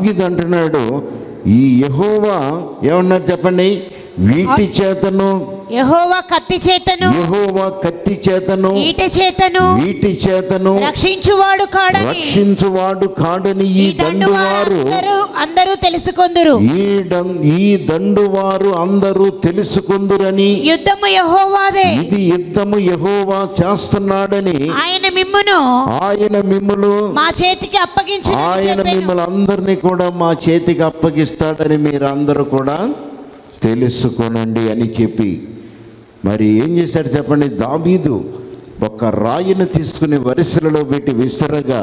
దావీదు అంటున్నాడు ఈ యహోవా ఏమన్నారు చెప్పండి వీటి చేతను యెహోవా కత్తి చేతను యహోవా కత్తి చేతను ఈట చేతను వీటి చేతను రక్షించువాడు కాడని రక్షించువాడు కాడని ఈ ఈ దండు దండువారు అందరూ అందరూ తెలుసుకొందురు ఈ డం ఈ దండువారు అందరూ తెలుసుకుందురని యుద్ధము యెహోవాదే ఇది యుద్ధము యహోవా చేస్తున్నాడని ఆయన మిమ్మును ఆయన మిమ్మలు మా చేతికి అప్పగించు ఆయన మిమ్మల్ని అందరినీ కూడా మా చేతికి అప్పగిస్తాడని మీరు అందరూ కూడా తెలుసుకొనండి అని చెప్పి మరి ఏం చేశాడు చెప్పండి దావీదు ఒక రాయిని తీసుకుని వరిసెలలో పెట్టి విసరగా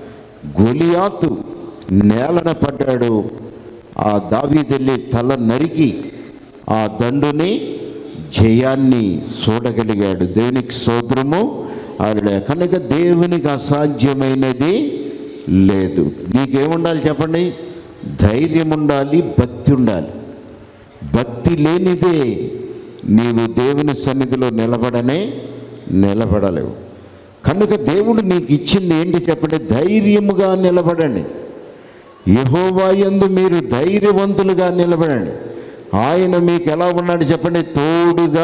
గొలియాతు నేలన పడ్డాడు ఆ దావీదెళ్ళి తల నరికి ఆ దండుని జయాన్ని చూడగలిగాడు దేవునికి సోదరము ఆవిడ కనుక దేవునికి అసాధ్యమైనది లేదు నీకేముండాలి చెప్పండి ధైర్యం ఉండాలి భక్తి ఉండాలి భక్తి లేనిదే నీవు దేవుని సన్నిధిలో నిలబడనే నిలబడలేవు కనుక దేవుడు నీకు ఇచ్చింది ఏంటి చెప్పండి ధైర్యముగా నిలబడండి యహోవా యందు మీరు ధైర్యవంతులుగా నిలబడండి ఆయన మీకు ఎలా ఉన్నాడు చెప్పండి తోడుగా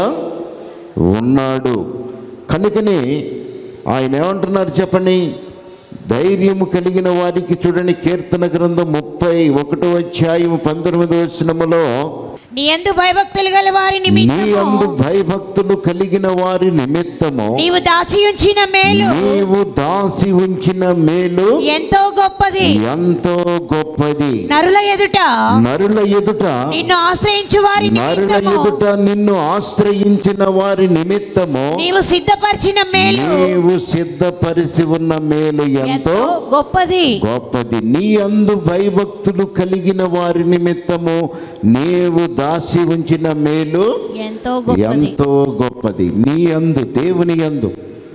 ఉన్నాడు కనుకనే ఆయన ఏమంటున్నారు చెప్పండి ధైర్యము కలిగిన వారికి చూడండి కీర్తన గ్రంథం ముప్పై ఒకటో అధ్యాయం పంతొమ్మిదో వచనములో నీ యందు భయభక్తులు గల వారి నీ నిమిత్తము అందు భయభక్తులు కలిగిన వారి నిమిత్తము నీవు దాచి ఉంచిన మేలు నీవు దాసి ఉంచిన మేలు ఎంతో గొప్పది ఎంతో గొప్పది నరుల ఎదుట నరుల ఎదుట నిన్ను ఆశ్రయించు వారి నరుల నిమిత్తము ఎదుట నిన్ను ఆశ్రయించిన వారి నిమిత్తము నీవు సిద్ధపరిచిన మేలు నీవు సిద్ధపరిచి ఉన్న మేలు ఎంతో ఎంతో గొప్పది గొప్పది నీ అందు భయభక్తులు కలిగిన వారి నిమిత్తము నీవు దాసి ఉంచిన మేలు ఎంతో గొప్పది ఎంతో గొప్పది నీ అందు దేవుని అందు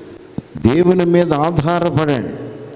దేవుని మీద ఆధారపడండి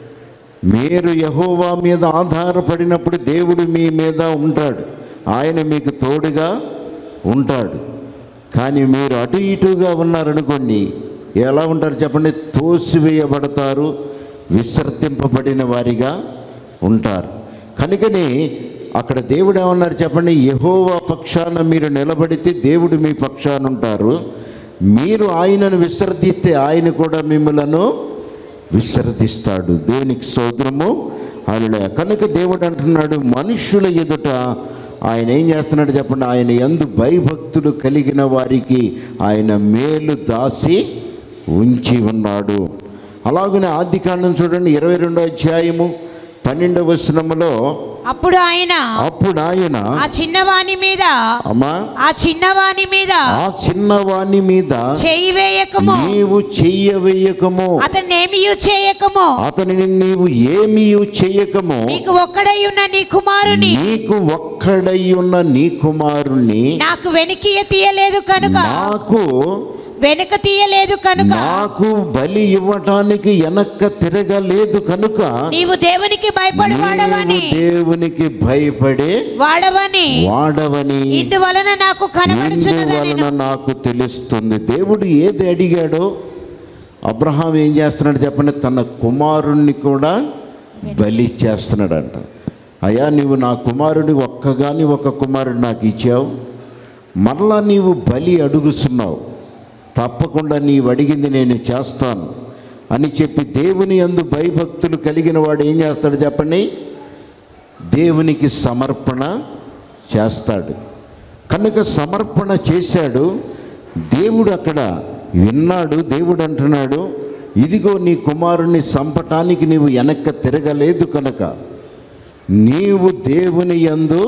మీరు యహోవా మీద ఆధారపడినప్పుడు దేవుడు మీ మీద ఉంటాడు ఆయన మీకు తోడుగా ఉంటాడు కానీ మీరు అటు ఇటుగా ఉన్నారనుకోండి ఎలా ఉంటారు చెప్పండి తోసివేయబడతారు విసర్తింపబడిన వారిగా ఉంటారు కనుకని అక్కడ దేవుడు ఏమన్నారు చెప్పండి యహోవా పక్షాన మీరు నిలబడితే దేవుడు మీ పక్షాన ఉంటారు మీరు ఆయనను విసర్జిస్తే ఆయన కూడా మిమ్మలను విసర్జిస్తాడు దేవునికి సోదరము ఆయన కనుక దేవుడు అంటున్నాడు మనుషుల ఎదుట ఆయన ఏం చేస్తున్నాడు చెప్పండి ఆయన ఎందు భయభక్తులు కలిగిన వారికి ఆయన మేలు దాసి ఉంచి ఉన్నాడు అలాగనే ఆది కాండం చూడండి ఇరవై రెండో అధ్యాయము పన్నెండవ వచనములో అప్పుడు ఆయన అప్పుడు ఆయన ఆ చిన్నవాని మీద అమ్మా ఆ చిన్నవాని మీద ఆ చిన్నవాని మీద చేయి వేయకము నీవు చెయ్యవేయకము అతన్నేమి చేయకము అతనిని నీవు ఏమీ చెయ్యకము నీకు ఒక్కడై ఉన్న నీ కుమారుని నీకు ఒక్కడై ఉన్న నీ కుమారుణ్ణి నాకు వెనకియ తీయలేదు కనుక నాకు వెనుక తీయలేదు కనుక నాకు బలి ఇవ్వటానికి వెనక్క తిరగలేదు కనుక నీవు దేవునికి భయపడి వాడవని నీవు దేవునికి భయపడే వాడవని వాడవని ఇందువలన నాకు కనబడుచున్నదని ఇందువలన నాకు తెలుస్తుంది దేవుడు ఏది అడిగాడో అబ్రహాం ఏం చేస్తున్నాడు చెప్పండి తన కుమారుణ్ణి కూడా బలి చేస్తున్నాడంట అయ్యా నీవు నా కుమారుడి ఒక్కగాని ఒక కుమారుడు నాకు ఇచ్చావు మరలా నీవు బలి అడుగుతున్నావు తప్పకుండా నీవు అడిగింది నేను చేస్తాను అని చెప్పి దేవుని అందు భయభక్తులు కలిగిన వాడు ఏం చేస్తాడు చెప్పండి దేవునికి సమర్పణ చేస్తాడు కనుక సమర్పణ చేశాడు దేవుడు అక్కడ విన్నాడు దేవుడు అంటున్నాడు ఇదిగో నీ కుమారుణ్ణి చంపటానికి నీవు వెనక్క తిరగలేదు కనుక నీవు దేవుని యందు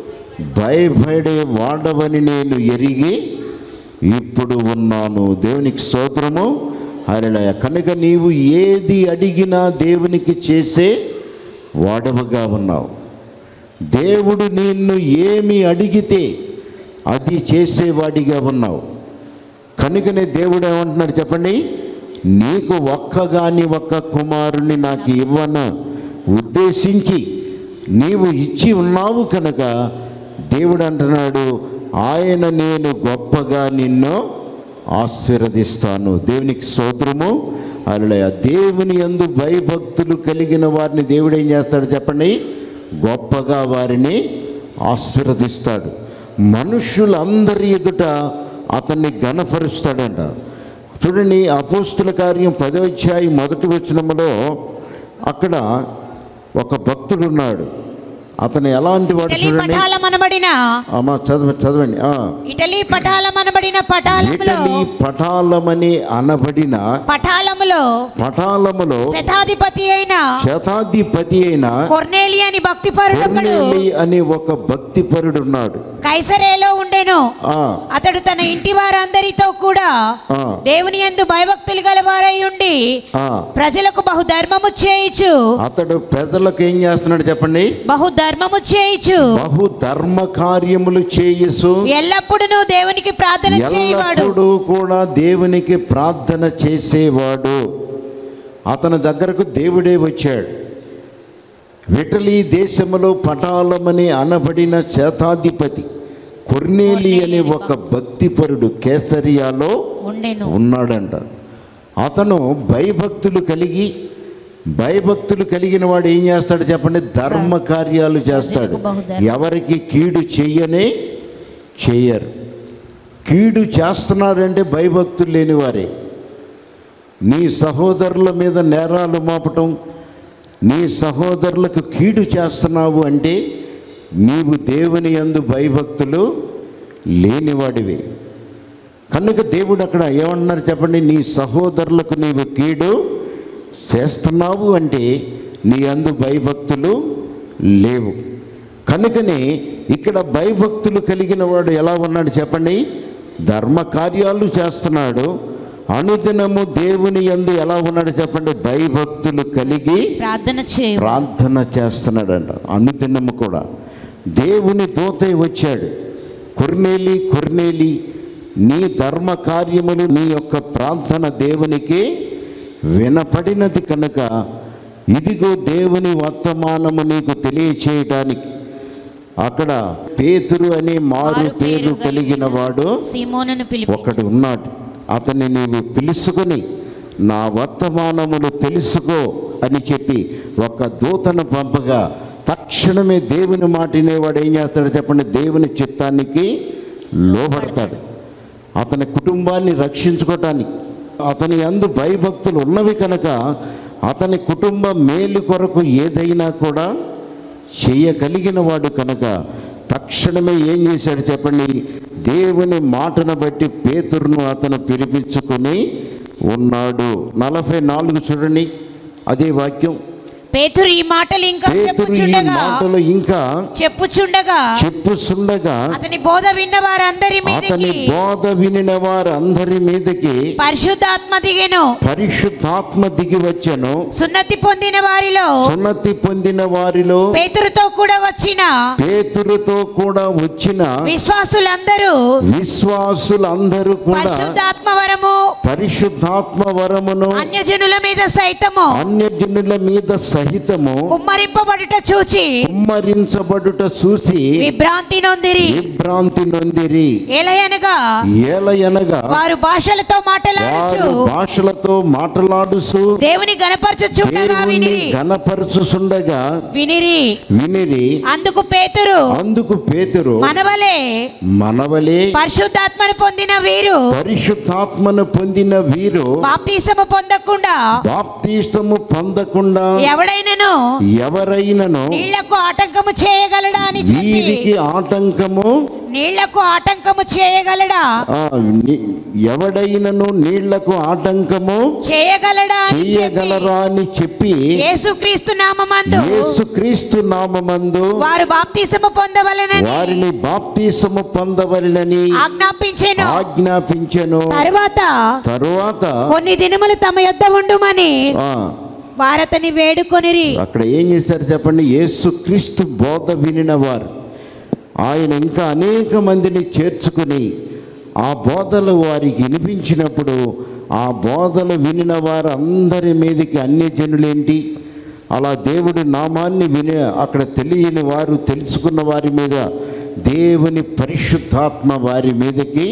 భయపడే వాడవని నేను ఎరిగి ఇప్పుడు ఉన్నాను దేవునికి స్తోత్రము హరిలయ కనుక నీవు ఏది అడిగినా దేవునికి చేసే వాడవుగా ఉన్నావు దేవుడు నిన్ను ఏమి అడిగితే అది చేసేవాడిగా ఉన్నావు కనుకనే దేవుడు ఏమంటున్నాడు చెప్పండి నీకు ఒక్కగాని ఒక్క కుమారుని నాకు ఇవ్వను ఉద్దేశించి నీవు ఇచ్చి ఉన్నావు కనుక దేవుడు అంటున్నాడు ఆయన నేను గొప్పగా నిన్ను ఆశీర్వదిస్తాను దేవునికి స్తోత్రము అలా దేవుని యందు భయభక్తులు కలిగిన వారిని దేవుడు ఏం చేస్తాడు చెప్పండి గొప్పగా వారిని ఆశీర్వదిస్తాడు మనుషులందరి ఎదుట అతన్ని ఘనపరుస్తాడంట చూడండి అపోస్తుల కార్యం పదో అధ్యాయం మొదటి వచనములో అక్కడ ఒక భక్తుడు ఉన్నాడు అతను ఎలాంటి వాడు ఇటలీ చూడండి పటాలమనబడిన అమ్మా చదవ చదవండి ఆ. ఇటలీ పటాలమనబడిన పటాలములో ఇటలీ పటాలమని అనబడిన పటాలములో పటాలములో శతాధిపతి అయిన శతాధిపతి అయిన కొర్నేలి అని భక్తి పరుడొకడు కొర్నేలి అనే ఒక భక్తిపరుడు ఉన్నాడు కైసరేలో ఉండెను ఆ, అతడు తన ఇంటి వారందరితో కూడా ఆ, దేవుని యందు భయభక్తులు గలవారై ఉండి ఆ. ప్రజలకు బహు ధర్మము చేయిచు అతడు పెద్దలకు ఏం చేస్తున్నాడు చెప్పండి బహు ధర్మము చేయిచు బహు ధర్మ కార్యములు చేయుసు ఎల్లప్పుడూ దేవునికి ప్రార్థన చేయవాడు ఎల్లప్పుడూ కూడా దేవునికి ప్రార్థన చేసేవాడు అతని దగ్గరకు దేవుడే వచ్చాడు విటలీ దేశములో పటాలమని అనబడిన శతాధిపతి కొర్నేలి అనే ఒక భక్తిపరుడు కేసరియాలో ఉండెను ఉన్నాడంట అతను భయభక్తులు కలిగి భయభక్తులు కలిగిన వాడు ఏం చేస్తాడు చెప్పండి ధర్మ కార్యాలు చేస్తాడు ఎవరికి కీడు చెయ్యనే చెయ్యరు కీడు చేస్తున్నారంటే భయభక్తులు లేని వారే నీ సహోదరుల మీద నేరాలు మోపటం నీ సహోదరులకు కీడు చేస్తున్నావు అంటే నీవు దేవుని యందు భయభక్తులు లేనివాడివి కనుక దేవుడు అక్కడ ఏమన్నారు చెప్పండి నీ సహోదరులకు నీవు కీడు చేస్తున్నావు అంటే నీ అందు భయభక్తులు లేవు కనుకనే ఇక్కడ భయభక్తులు కలిగిన వాడు ఎలా ఉన్నాడు చెప్పండి ధర్మ కార్యాలు చేస్తున్నాడు అనుదినము దేవుని యందు ఎలా ఉన్నాడు చెప్పండి భయభక్తులు కలిగి ప్రార్థన చేయ ప్రార్థన చేస్తున్నాడంట అనుదినము కూడా దేవుని దూతే వచ్చాడు కొర్నేలి కొర్నేలి నీ ధర్మ కార్యములు నీ యొక్క ప్రార్థన దేవునికి వినపడినది కనుక ఇదిగో దేవుని వర్తమానము నీకు తెలియచేయడానికి అక్కడ పేతురు అనే మారు పేరు కలిగిన వాడు సీమోనును పిలిపి ఒకడు ఉన్నాడు అతన్ని నీవు పిలుసుకొని నా వర్తమానములు తెలుసుకో అని చెప్పి ఒక దూతను పంపగా తక్షణమే దేవుని మాట వినేవాడు ఏం చేస్తాడు చెప్పండి దేవుని చిత్తానికి లోబడతాడు అతని కుటుంబాన్ని రక్షించుకోవటానికి అతని అందు భయభక్తులు ఉన్నవి కనుక అతని కుటుంబ మేలు కొరకు ఏదైనా కూడా చేయగలిగిన వాడు కనుక తక్షణమే ఏం చేశాడు చెప్పండి దేవుని మాటను బట్టి పేతురును అతను పిలిపించుకొని ఉన్నాడు నలభై నాలుగు చూడండి అదే వాక్యం పేతురు ఈ మాటలు ఇంకా పేతురు ఈ చెప్పుచుండగా మాటలు ఇంకా చెప్పుచుండగా చెప్పుచుండగా అతని బోధ విన్న వారందరి అతని మీదకి బోధ వినిన వారందరి మీదకి పరిశుద్ధాత్మ దిగెను పరిశుద్ధాత్మ దిగి వచ్చెను సున్నతి పొందిన వారిలో సున్నతి పొందిన వారిలో పేతురుతో కూడా వచ్చిన పేతురుతో కూడా వచ్చిన విశ్వాసులందరూ విశ్వాసులందరూ కూడా పరిశుద్ధాత్మ వరము పరిశుద్ధాత్మ వరమును అన్యజనుల మీద సైతము అన్యజనుల మీద సహితము కుమ్మరింపబడుట చూచి కుమ్మరించబడుట చూసి విభ్రాంతి నొందిరి విభ్రాంతి నొందిరి ఎలయనగా ఏలయనగా వారు భాషలతో మాట్లాడచ్చు వారు భాషలతో మాట్లాడుచు దేవుని గణపరచుచుండగా దేవుణ్ణి వినిరి గణపరచుచుండగా వినిరి వినిరి అందుకు పేతురు అందుకు పేతురు మనవలే మనవలే పరిశుద్ధాత్మను పొందిన వీరు పరిశుద్ధాత్మను పొందిన వీరు బాప్తిసము పొందకుండా బాప్తిస్తము పొందకుండా ఎవడైనను ఎవరైనను నీళ్లకు ఆటంకము చేయగలడా అని చెప్పి వీరికి ఆటంకము నీళ్లకు ఆటంకము చేయగలడా ఆ, ని- ఎవడైనను నీళ్లకు ఆటంకము చేయగలడా అని చెప్పి చెయ్యగలరా అని చెప్పి యేసుక్రీస్తు నామమందు యేసుక్రీస్తు నామమందు వారు బాప్తిసము పొందవలెనని వారిని బాప్తిసము పొందవలెనని ఆజ్ఞాపించెను ఆజ్ఞాపించెను తరువాత తరువాత కొన్ని దినములు తమ యొద్ద ఉండుమని ఆ, వారతని వేడుకొనిరి అక్కడ ఏం చేశారు చెప్పండి యేసుక్రీస్తు బోధ వినిన వారు ఆయన ఇంకా అనేక మందిని చేర్చుకుని ఆ బోధలు వారికి వినిపించినప్పుడు ఆ బోధలు వినిన వారు అందరి మీదకి అన్యజనులేంటి అలా దేవుడి నామాన్ని విని అక్కడ తెలియని వారు తెలుసుకున్న వారి మీద దేవుని పరిశుద్ధాత్మ వారి మీదకి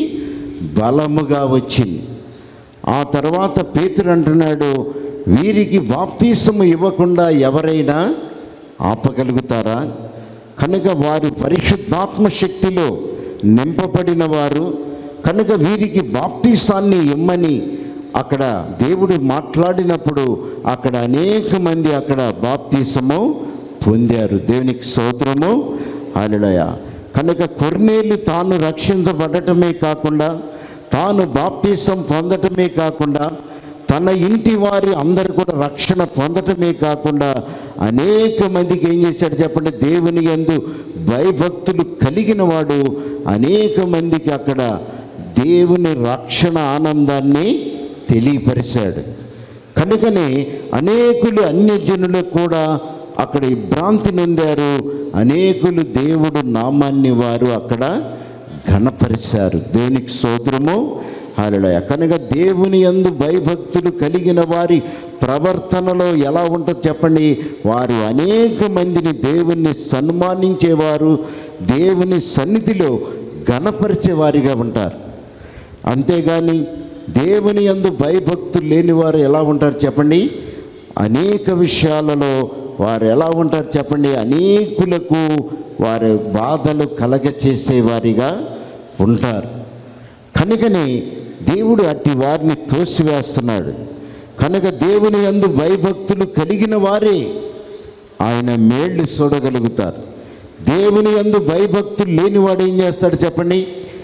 బలముగా వచ్చింది ఆ తర్వాత పేతురు అంటున్నాడు వీరికి బాప్తీసము ఇవ్వకుండా ఎవరైనా ఆపగలుగుతారా కనుక వారు పరిశుద్ధాత్మ శక్తిలో నింపబడిన వారు కనుక వీరికి బాప్టిసాన్ని ఇమ్మని అక్కడ దేవుడు మాట్లాడినప్పుడు అక్కడ అనేక మంది అక్కడ బాప్తీసము పొందారు దేవునికి స్తోత్రము హల్లెలూయా కనుక కొర్నేలు తాను రక్షించబడటమే కాకుండా తాను బాప్తీసం పొందటమే కాకుండా తన ఇంటి వారి అందరు కూడా రక్షణ పొందటమే కాకుండా అనేక మందికి ఏం చేశాడు చెప్పండి దేవుని యందు భయభక్తులు కలిగిన వాడు అనేక మందికి అక్కడ దేవుని రక్షణ ఆనందాన్ని తెలియపరిచాడు కనుకనే అనేకులు అన్యజనులకు కూడా అక్కడ ఈ భ్రాంతి నొందారు అనేకులు దేవుడు నామాన్ని వారు అక్కడ ఘనపరిచారు దేవునికి సోదరము హాలయ కనుక దేవుని యందు భయభక్తులు కలిగిన వారి ప్రవర్తనలో ఎలా ఉంటుందో చెప్పండి వారు అనేక మందిని దేవుణ్ణి సన్మానించేవారు దేవుని సన్నిధిలో ఘనపరిచేవారిగా ఉంటారు అంతేగాని దేవుని యందు భయభక్తులు లేని వారు ఎలా ఉంటారు చెప్పండి అనేక విషయాలలో వారు ఎలా ఉంటారు చెప్పండి అనేకులకు వారి బాధలు కలగచేసేవారిగా ఉంటారు కనుకనే దేవుడు అట్టి వారిని తోసివేస్తున్నాడు కనుక దేవుని యందు భయభక్తులు కలిగిన వారే ఆయన మేళ్ళు చూడగలుగుతారు దేవుని యందు భయభక్తులు లేనివాడు ఏం చేస్తాడు చెప్పండి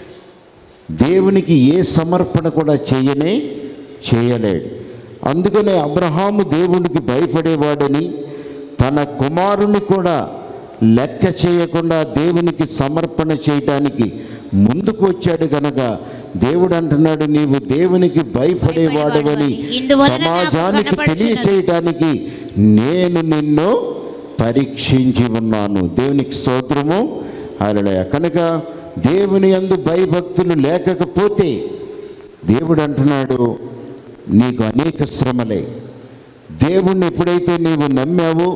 దేవునికి ఏ సమర్పణ కూడా చేయనే చేయలేడు అందుకనే అబ్రహాము దేవునికి భయపడేవాడని తన కుమారుని కూడా లెక్క చేయకుండా దేవునికి సమర్పణ చేయటానికి ముందుకు వచ్చాడు కనుక దేవుడు అంటున్నాడు నీవు దేవునికి భయపడేవాడవని ఇందువలన నాకు సమాజానికి కనపరచున్నది. తెలియచేయటానికి నేను నిన్ను పరీక్షించి ఉన్నాను దేవునికి స్తోత్రము అలడయ కనుక దేవుని యందు భయభక్తులు లేకపోతే దేవుడు అంటున్నాడు నీకు అనేక శ్రమలే దేవుణ్ణి ఎప్పుడైతే నీవు నమ్మావో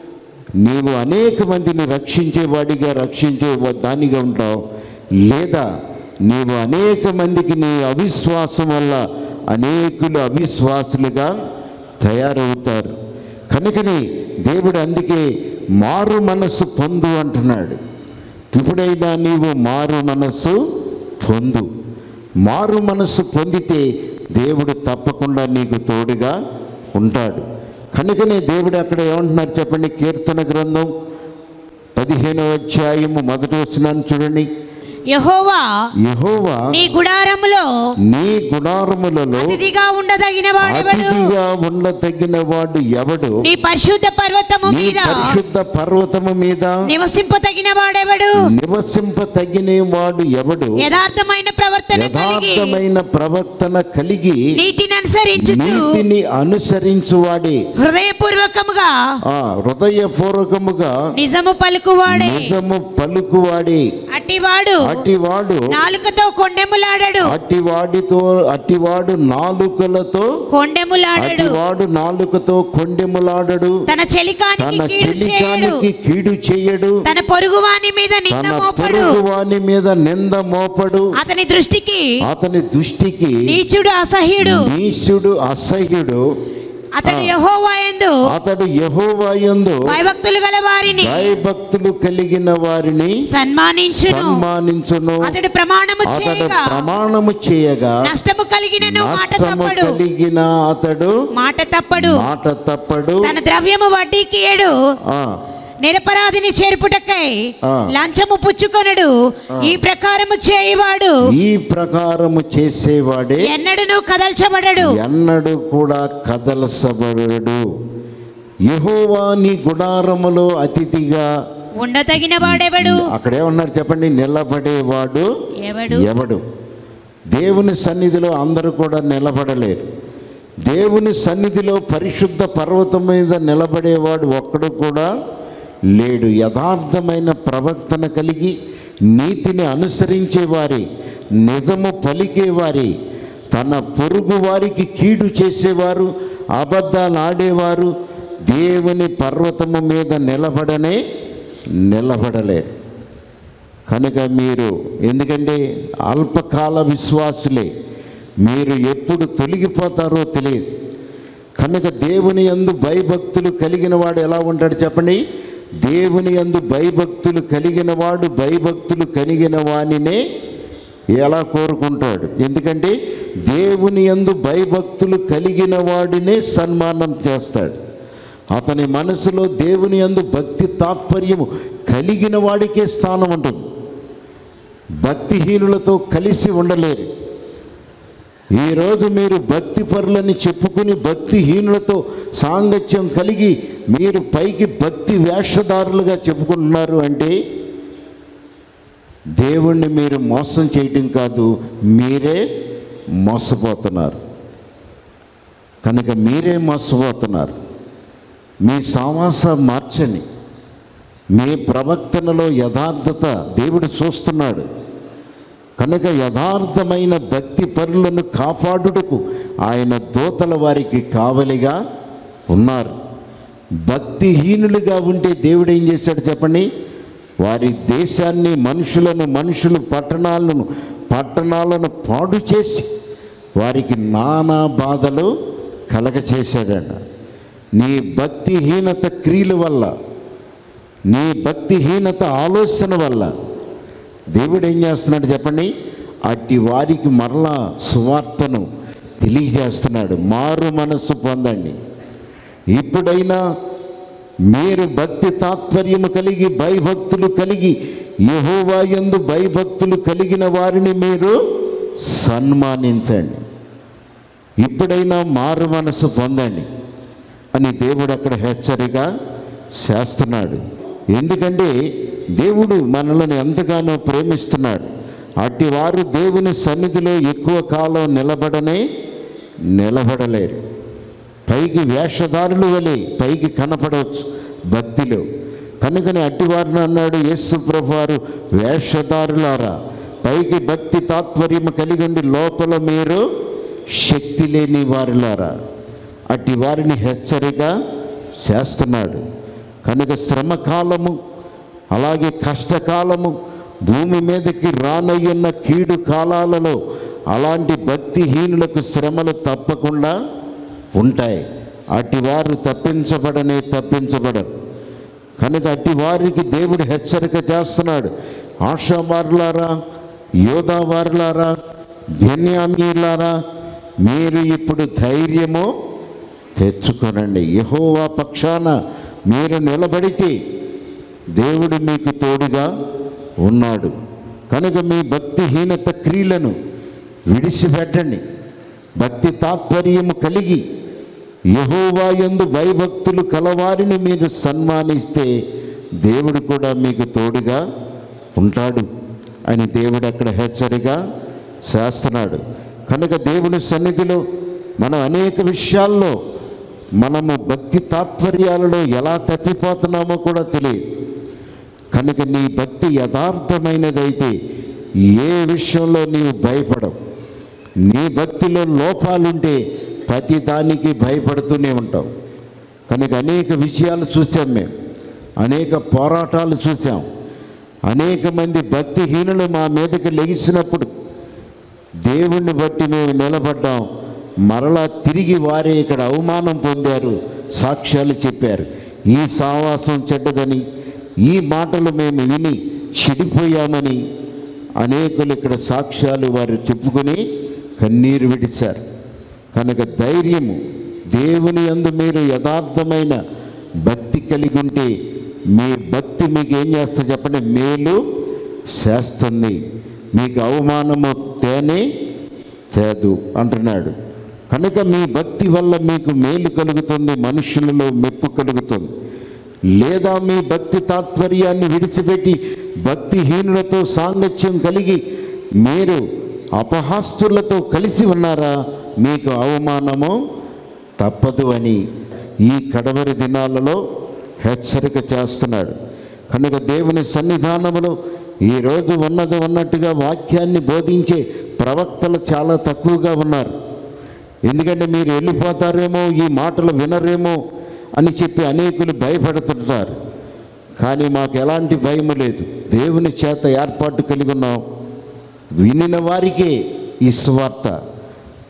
నీవు అనేక మందిని రక్షించేవాడిగా రక్షించే దానిగా ఉంటావు లేదా నీవు అనేక మందికి నీ అవిశ్వాసం వల్ల అనేకులు అవిశ్వాసులుగా తయారవుతారు కనుకని దేవుడు అందుకే మారు మనస్సు పొందు అంటున్నాడు ఇప్పుడైనా నీవు మారు మనస్సు పొందు మారు మనస్సు పొందితే దేవుడు తప్పకుండా నీకు తోడుగా ఉంటాడు కనుకనే దేవుడు అక్కడ ఏమంటున్నారు చెప్పండి కీర్తన గ్రంథం పదిహేనవ అధ్యాయము మొదటి వచ్చినాను చూడండి యహోవా యెహోవా నీ గుడారములో నీ గుడారములలో అతిథిగా ఉండదగిన వాడెవడు అతిథిగా ఉండతగిన వాడు ఎవడు నీ పరిశుద్ధ పర్వతము నీ మీద పరిశుద్ధ పర్వతము మీద నివసింపతగిన వాడెవడు నివసింప తగిన వాడు ఎవడు యథార్థమైన ప్రవర్తన కలిగి యథార్థమైన ప్రవర్తన కలిగి నీతిని అనుసరించుచు నీతిని అనుసరించువాడే హృదయపూర్వకముగా ఆ హృదయపూర్వకముగా నిజము పలుకువాడే నిజము పలుకువాడే అట్టివాడు అటివాడు నాలుకతో కొండెములాడడు అటివాడితో అటివాడు నాలుకలతో కొండెములాడడు అటివాడు నాలుకతో కొండెములాడడు తన చెలికానికి తన కీడు చేయడు చెలికానికి కీడు చేయడు తన పొరుగువాని మీద నింద తన మోపడు పొరుగు వాని మీద నింద మోపడు అతని దృష్టికి అతని దృష్టికి నీచుడు అసహ్యుడు నీచుడు అసహ్యుడు అతడు ఆ. యెహోవా యందు అతడు యహోవాయందు భయభక్తులు గల వారిని భయభక్తులు కలిగిన వారిని సన్మానించును సన్మానించును అతడు ప్రమాణము అతడు చేయగా ప్రమాణము చేయగా నష్టము కలిగినను మాట నష్టము తప్పడు కలిగిన అతడు మాట తప్పడు మాట తప్పడు తన ద్రవ్యము వడ్డీకి ఏడు ఆ, నిరపరాధిని చేర్పుటకై ఆ. లంచము పుచ్చుకొనడు ఈ ప్రకారము చేయువాడు ఈ ప్రకారము చేసేవాడే ఎన్నడను కదల్చబడడు ఎన్నడు కూడా కదలసబడు యెహోవా నీ గుడారములో అతిథిగా ఉండదగిన వాడెవడు అక్కడ ఏమన్నారు చెప్పండి నిలబడేవాడు ఎవడు ఎవడు దేవుని సన్నిధిలో అందరూ కూడా నిలబడలేరు దేవుని సన్నిధిలో పరిశుద్ధ పర్వతం మీద నిలబడేవాడు ఒక్కడు కూడా లేడు యథార్థమైన ప్రవర్తన కలిగి నీతిని అనుసరించేవారి నిజము పలికేవారి తన పొరుగు వారికి కీడు చేసేవారు అబద్ధాలు ఆడేవారు దేవుని పర్వతము మీద నిలబడనే నిలబడలేరు కనుక మీరు ఎందుకంటే అల్పకాల విశ్వాసులే మీరు ఎప్పుడు తొలగిపోతారో తెలియదు కనుక దేవుని యందు భయభక్తులు కలిగిన వాడు ఎలా ఉంటాడు చెప్పండి దేవుని యందు భయభక్తులు కలిగిన వాడు భయభక్తులు కలిగిన వానినే ఎలా కోరుకుంటాడు ఎందుకంటే దేవుని యందు భయభక్తులు కలిగిన వాడినే సన్మానం చేస్తాడు అతని మనసులో దేవుని యందు భక్తి తాత్పర్యము కలిగిన వాడికే స్థానం ఉంటుంది భక్తిహీనులతో కలిసి ఉండలేరు ఈరోజు మీరు భక్తి పరులని చెప్పుకుని భక్తిహీనులతో సాంగత్యం కలిగి మీరు పైకి భక్తి వేషధారులుగా చెప్పుకుంటున్నారు అంటే దేవుణ్ణి మీరు మోసం చేయటం కాదు మీరే మోసపోతున్నారు కనుక మీరే మోసపోతున్నారు మీ సావాస మార్చండి మీ ప్రవర్తనలో యథార్థత దేవుడు చూస్తున్నాడు కనుక యథార్థమైన భక్తి పరులను కాపాడుటకు ఆయన దూతల వారికి కావలిగా ఉన్నారు భక్తిహీనులుగా ఉంటే దేవుడు ఏం చేశాడు చెప్పండి వారి దేశాన్ని మనుషులను మనుషులు పట్టణాలను పట్టణాలను పాడు చేసి వారికి నానా బాధలు కలగచేశాడట నీ భక్తిహీనత క్రియల వల్ల నీ భక్తిహీనత ఆలోచన వల్ల దేవుడు ఏం చేస్తున్నాడు చెప్పండి అట్టి వారికి మరలా సువార్తను తెలియజేస్తున్నాడు మారు మనస్సు పొందండి ఇప్పుడైనా మీరు భక్తి తాత్పర్యము కలిగి భయభక్తులు కలిగి యహోవా యందు భయభక్తులు కలిగిన వారిని మీరు సన్మానించండి ఇప్పుడైనా మారు మనసు పొందండి అని దేవుడు అక్కడ హెచ్చరిక చేస్తున్నాడు ఎందుకంటే దేవుడు మనల్ని ఎంతగానో ప్రేమిస్తున్నాడు అట్టి వారు దేవుని సన్నిధిలో ఎక్కువ కాలం నిలబడనే నిలబడలేరు పైకి వేషధారులు వలె పైకి కనపడవచ్చు భక్తిలో కనుకని అట్టివారిని అన్నాడు యేసు ప్రభువారు వేషధారులారా పైకి భక్తి తాత్పర్యము కలిగి ఉండి లోపల మీరు శక్తి లేని వారిలారా అట్టి వారిని హెచ్చరిక చేస్తున్నాడు కనుక శ్రమ కాలము అలాగే కష్టకాలము భూమి మీదకి రానయ్యున్న కీడు కాలాలలో అలాంటి భక్తిహీనులకు శ్రమలు తప్పకుండా ఉంటాయి అట్టి వారు తప్పించబడనే తప్పించబడరు కనుక అట్టి వారికి దేవుడు హెచ్చరిక చేస్తున్నాడు ఆశావారులారా యోధావారులారా ధన్యామీలారా మీరు ఇప్పుడు ధైర్యము తెచ్చుకొనండి యహోవా పక్షాన మీరు నిలబడితే దేవుడు మీకు తోడుగా ఉన్నాడు కనుక మీ భక్తిహీనత క్రియలను విడిచిపెట్టండి భక్తి తాత్పర్యము కలిగి యహోవా యందు భయభక్తులు కలవారిని మీరు సన్మానిస్తే దేవుడు కూడా మీకు తోడుగా ఉంటాడు అని దేవుడు అక్కడ హెచ్చరిక చేస్తున్నాడు కనుక దేవుని సన్నిధిలో మనం అనేక విషయాల్లో మనము భక్తి తాత్పర్యాలలో ఎలా తప్పిపోతున్నామో కూడా తెలియదు కనుక నీ భక్తి యథార్థమైనదైతే ఏ విషయంలో నీవు భయపడవు నీ భక్తిలో లోపాలుంటే ప్రతి దానికి భయపడుతూనే ఉంటావు కనుక అనేక విషయాలు చూసాం మేము అనేక పోరాటాలు చూసాం అనేక మంది భక్తిహీనులు మా మీదకి లెగిసినప్పుడు దేవుణ్ణి బట్టి మేము నిలబడ్డాం మరలా తిరిగి వారే ఇక్కడ అవమానం పొందారు సాక్ష్యాలు చెప్పారు ఈ సావాసం చెడ్డదని ఈ మాటలు మేము విని చెడిపోయామని అనేకులు ఇక్కడ సాక్ష్యాలు వారు చెప్పుకొని కన్నీరు విడిచారు కనుక ధైర్యము దేవుని యందు మీరు యథార్థమైన భక్తి కలిగి ఉంటే మీ భక్తి మీకు ఏం చేస్తా చెప్పండి మేలు చేస్తుంది మీకు అవమానము తేనే తేదు అంటున్నాడు కనుక మీ భక్తి వల్ల మీకు మేలు కలుగుతుంది మనుషులలో మెప్పు కలుగుతుంది లేదా మీ భక్తి తాత్పర్యాన్ని విడిచిపెట్టి భక్తిహీనులతో సాంగత్యం కలిగి మీరు అపహాస్తులతో కలిసి ఉన్నారా మీకు అవమానము తప్పదు అని ఈ కడవరి దినాలలో హెచ్చరిక చేస్తున్నాడు కనుక దేవుని సన్నిధానములో ఈరోజు ఉన్నది ఉన్నట్టుగా వాక్యాన్ని బోధించే ప్రవక్తలు చాలా తక్కువగా ఉన్నారు ఎందుకంటే మీరు వెళ్ళిపోతారేమో ఈ మాటలు వినరేమో అని చెప్పి అనేకులు భయపడుతుంటారు కానీ మాకు ఎలాంటి భయము లేదు దేవుని చేత ఏర్పాటు కలిగి ఉన్నాం వినిన వారికే ఈ సువార్త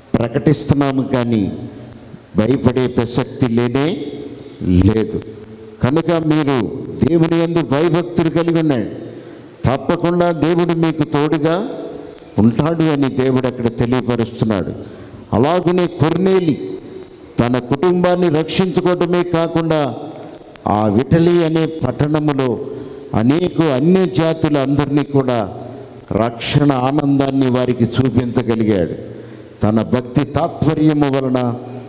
ప్రకటిస్తున్నాము కానీ భయపడే ప్రసక్తి లేనే లేదు కనుక మీరు దేవుని యందు భయభక్తులు కలిగి ఉన్నాడు తప్పకుండా దేవుడు మీకు తోడుగా ఉంటాడు అని దేవుడు అక్కడ తెలియపరుస్తున్నాడు అలాగనే కొర్నేలి తన కుటుంబాన్ని రక్షించుకోవటమే కాకుండా ఆ విటలి అనే పట్టణములో అనేక అన్య జాతుల అందరినీ కూడా రక్షణ ఆనందాన్ని వారికి చూపించగలిగాడు తన భక్తి తాత్పర్యము వలన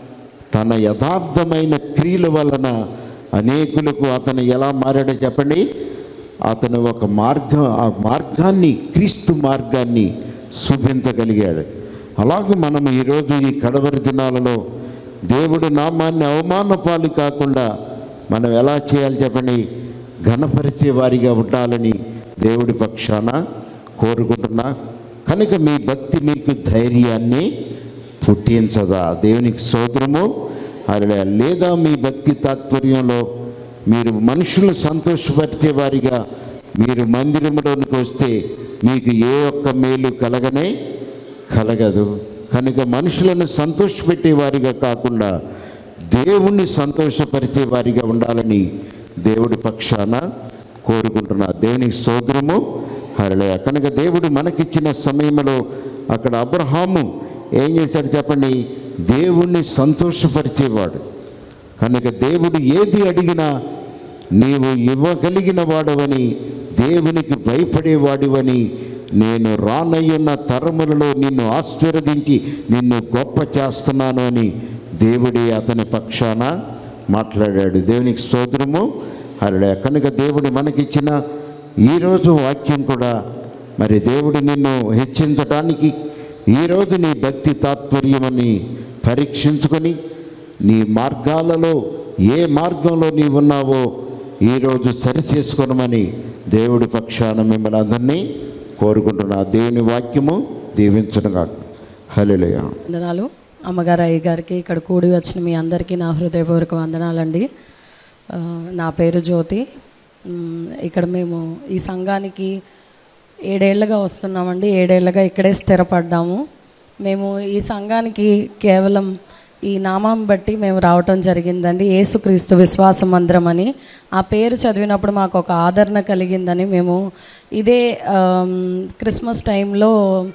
తన యథార్థమైన క్రియల వలన అనేకులకు అతను ఎలా మారాడో చెప్పండి అతను ఒక మార్గం ఆ మార్గాన్ని క్రీస్తు మార్గాన్ని చూపించగలిగాడు అలాగే మనం ఈరోజు ఈ కడవరి దినాలలో దేవుడి నామాన్ని అవమానపాలు కాకుండా మనం ఎలా చేయాలి చెప్పండి ఘనపరిచే వారిగా ఉండాలని దేవుడి పక్షాన కోరుకుంటున్నా కనుక మీ భక్తి మీకు ధైర్యాన్ని పుట్టించదా దేవునికి సోదరము అలా లేదా మీ భక్తి తాత్పర్యంలో మీరు మనుషులను సంతోషపరిచే వారిగా మీరు మందిరంలోనికి వస్తే మీకు ఏ ఒక్క మేలు కలగనే కలగదు కనుక మనుషులను సంతోషపెట్టే వారిగా కాకుండా దేవుణ్ణి సంతోషపరిచే వారిగా ఉండాలని దేవుడి పక్షాన కోరుకుంటున్నా దేవునికి స్తోత్రము హరళయ కనుక దేవుడు మనకిచ్చిన సమయంలో అక్కడ అబ్రహాము ఏం చేశాడు చెప్పండి దేవుణ్ణి సంతోషపరిచేవాడు కనుక దేవుడు ఏది అడిగినా నీవు ఇవ్వగలిగిన వాడవని దేవునికి భయపడేవాడివని నేను రానయ్యున్న తరములలో నిన్ను ఆశీర్వదించి నిన్ను గొప్ప చేస్తున్నాను అని దేవుడి అతని పక్షాన మాట్లాడాడు దేవునికి స్తోత్రము హరడే కనుక దేవుడు మనకిచ్చిన ఈరోజు వాక్యం కూడా మరి దేవుడు నిన్ను హెచ్చించడానికి ఈరోజు నీ భక్తి తాత్పర్యమని పరీక్షించుకొని నీ మార్గాలలో ఏ మార్గంలో నీ ఉన్నావో ఈరోజు సరి చేసుకోనమని దేవుడి పక్షాన మిమ్మల్ని అందరినీ కోరుకుంటున్నా దేవుని వాక్యము దీవించనుగా హల్లెలూయ వందనాలు అమ్మగారు అయ్య గారికి ఇక్కడ కూడి వచ్చిన మీ అందరికీ నా హృదయపూర్వక వందనాలండి ఆ, నా పేరు జ్యోతి మ్, ఇక్కడ మేము ఈ సంఘానికి ఏడేళ్లుగా వస్తున్నామండి ఏడేళ్లుగా ఇక్కడే స్థిరపడ్డాము మేము ఈ సంఘానికి కేవలం ఈ నామం బట్టి మేము రావటం జరిగిందండి యేసుక్రీస్తు విశ్వాస మందిరం అని ఆ పేరు చదివినప్పుడు మాకు ఒక ఆదరణ కలిగిందని మేము ఇదే ఆమ్, క్రిస్మస్ టైంలో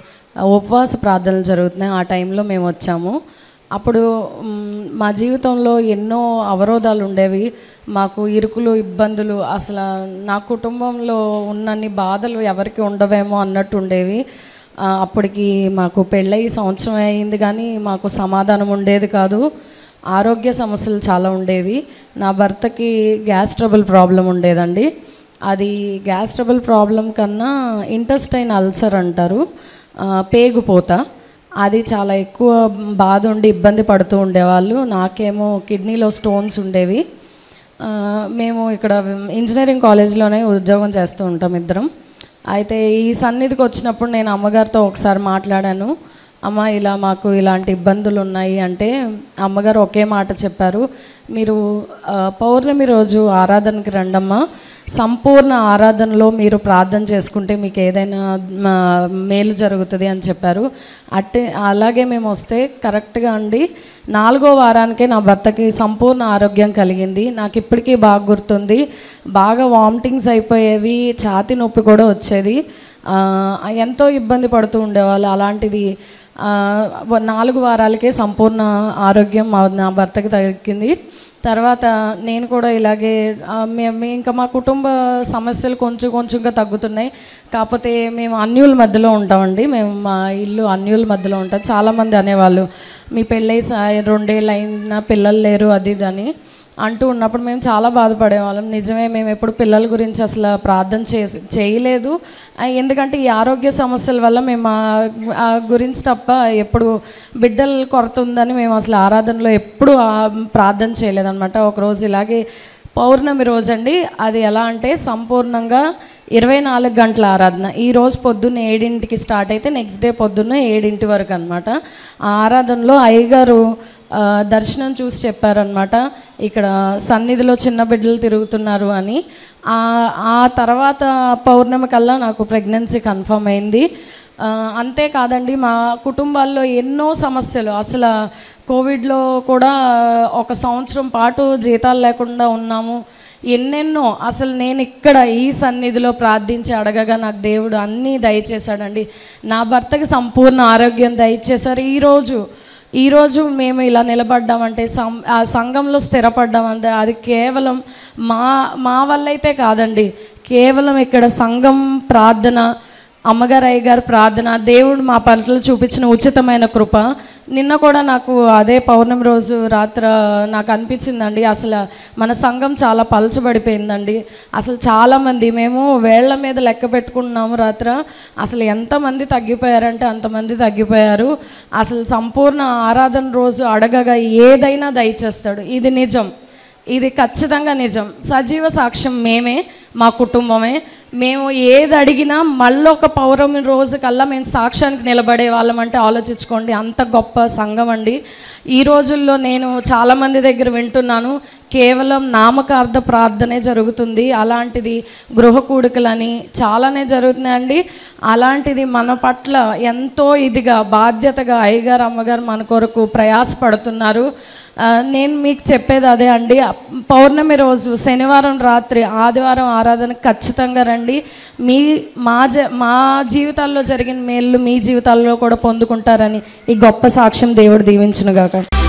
ఉపవాస ప్రార్థనలు జరుగుతున్నాయి ఆ టైంలో మేము వచ్చాము అప్పుడు మ్, మా జీవితంలో ఎన్నో అవరోధాలు ఉండేవి మాకు ఇరుకులు ఇబ్బందులు అసలు నా కుటుంబంలో ఉన్నన్ని బాధలు ఎవరికి ఉండవేమో అన్నట్టు ఉండేవి ఆ, అప్పటికి మాకు పెళ్ళయి సంవత్సరం అయింది కానీ మాకు సమాధానం ఉండేది కాదు ఆరోగ్య సమస్యలు చాలా ఉండేవి నా భర్తకి గ్యాస్ ట్రబుల్ ప్రాబ్లం ఉండేదండి అది గ్యాస్ ట్రబుల్ ప్రాబ్లం కన్నా ఇంటెస్టైన్ అల్సర్ అంటారు ఆ, పేగుపోత అది చాలా ఎక్కువ బాధ ఉండి ఇబ్బంది పడుతూ ఉండేవాళ్ళు నాకేమో కిడ్నీలో స్టోన్స్ ఉండేవి ఆ, మేము ఇక్కడ ఇంజనీరింగ్ కాలేజ్లోనే ఉద్యోగం చేస్తూ ఉంటాం ఇద్దరం అయితే ఈ సన్నిధికి వచ్చినప్పుడు నేను అమ్మగారితో ఒకసారి మాట్లాడాను అమ్మ ఇలా మాకు ఇలాంటి ఇబ్బందులు ఉన్నాయి అంటే అమ్మగారు ఒకే మాట చెప్పారు మీరు ఆ, పౌర్ణమి రోజు ఆరాధనకి రండమ్మా సంపూర్ణ ఆరాధనలో మీరు ప్రార్థన చేసుకుంటే మీకు ఏదైనా ఆ, మేలు జరుగుతుంది అని చెప్పారు అట్టే అలాగే మేము వస్తే కరెక్ట్గా అండి నాలుగో వారానికే నా భర్తకి సంపూర్ణ ఆరోగ్యం కలిగింది నాకు ఇప్పటికీ బాగా గుర్తుంది బాగా వామిటింగ్స్ అయిపోయేవి ఛాతి నొప్పి కూడా వచ్చేది ఆ, ఎంతో ఇబ్బంది పడుతూ ఉండేవాళ్ళు అలాంటిది ఆ, వ- నాలుగు వారాలకే సంపూర్ణ ఆరోగ్యం మా నా భర్తకి తగ్గింది తర్వాత నేను కూడా ఇలాగే ఆ, మేము ఇంకా మా కుటుంబ సమస్యలు కొంచెం కొంచెంగా తగ్గుతున్నాయి కాకపోతే మేము అన్యుల మధ్యలో ఉంటామండి మేము మా ఇల్లు అన్యుల మధ్యలో ఉంటాం చాలామంది అనేవాళ్ళు మీ పెళ్ళై స- రెండేళ్ళు అయినా పిల్లలు లేరు అది ఇది అని అంటూ ఉన్నప్పుడు మేము చాలా బాధపడేవాళ్ళం నిజమే మేము ఎప్పుడు పిల్లల గురించి అసలు ప్రార్థన చేసి చేయలేదు ఆ, ఎందుకంటే ఈ ఆరోగ్య సమస్యల వల్ల మేము ఆ- ఆ గురించి తప్ప ఎప్పుడు బిడ్డల కొరత ఉందని మేము అసలు ఆరాధనలో ఎప్పుడు ఆ ప్రార్థన చేయలేదన్నమాట ఒకరోజు ఇలాగే పౌర్ణమి రోజండి అది ఎలా అంటే సంపూర్ణంగా ఇరవై నాలుగు గంటల ఆరాధన ఈ రోజు పొద్దున్న ఏడింటికి స్టార్ట్ అయితే నెక్స్ట్ డే పొద్దున్న ఏడింటి వరకు అనమాట ఆ ఆరాధనలో అయ్యగారు ఆ, దర్శనం చూసి చెప్పారనమాట ఇక్కడ సన్నిధిలో చిన్న బిడ్డలు తిరుగుతున్నారు అని ఆ ఆ తర్వాత పౌర్ణమి కల్లా నాకు ప్రెగ్నెన్సీ కన్ఫర్మ్ అయింది ఆ, అంతేకాదండి మా కుటుంబాల్లో ఎన్నో సమస్యలు అసలు కోవిడ్లో కూడా ఒక సంవత్సరం పాటు జీతాలు లేకుండా ఉన్నాము ఎన్నెన్నో అసలు నేను ఇక్కడ ఈ సన్నిధిలో ప్రార్థించి అడగగా నాకు దేవుడు అన్నీ దయచేశాడండి నా భర్తకి సంపూర్ణ ఆరోగ్యం దయచేశారు ఈరోజు ఈరోజు మేము ఇలా నిలబడ్డామంటే సం ఆ సంఘంలో స్థిరపడ్డామంటే అది కేవలం మా మా వల్ల అయితే కాదండి కేవలం ఇక్కడ సంఘం ప్రార్థన అమ్మగారు అయ్యగారు ప్రార్థన దేవుడు మా పట్ల చూపించిన ఉచితమైన కృప నిన్న కూడా నాకు అదే పౌర్ణమి రోజు రాత్ర నాకు అనిపించిందండి అసలు మన సంఘం చాలా పలచబడిపోయిందండి అసలు చాలామంది మేము వేళ్ల మీద లెక్క పెట్టుకుంటున్నాము రాత్ర అసలు ఎంతమంది తగ్గిపోయారంటే అంతమంది తగ్గిపోయారు అసలు సంపూర్ణ ఆరాధన రోజు అడగగా ఏదైనా దయచేస్తాడు ఇది నిజం ఇది ఖచ్చితంగా నిజం సజీవ సాక్ష్యం మేమే మా కుటుంబమే మేము ఏది అడిగినా మళ్ళీ ఒక పౌర్ణమి రోజు కల్లా మేము సాక్ష్యానికి నిలబడే వాళ్ళం అంటే ఆలోచించుకోండి అంత గొప్ప సంఘం అండి ఈ రోజుల్లో నేను చాలామంది దగ్గర వింటున్నాను కేవలం నామకార్థ ప్రార్థనే జరుగుతుంది అలాంటిది గృహ కూడికలని చాలానే జరుగుతున్నాయండి అలాంటిది మన పట్ల ఎంతో ఇదిగా బాధ్యతగా అయ్యగారు అమ్మగారు మన కొరకు ప్రయాసపడుతున్నారు ఆ, నేను మీకు చెప్పేది అదే అండి పౌర్ణమి రోజు శనివారం రాత్రి ఆదివారం ఆరాధన ఖచ్చితంగా రండి మీ మా జ మా జీవితాల్లో జరిగిన మేళ్ళు మీ జీవితాల్లో కూడా పొందుకుంటారని ఈ గొప్ప సాక్ష్యం దేవుడు దీవించునుగాక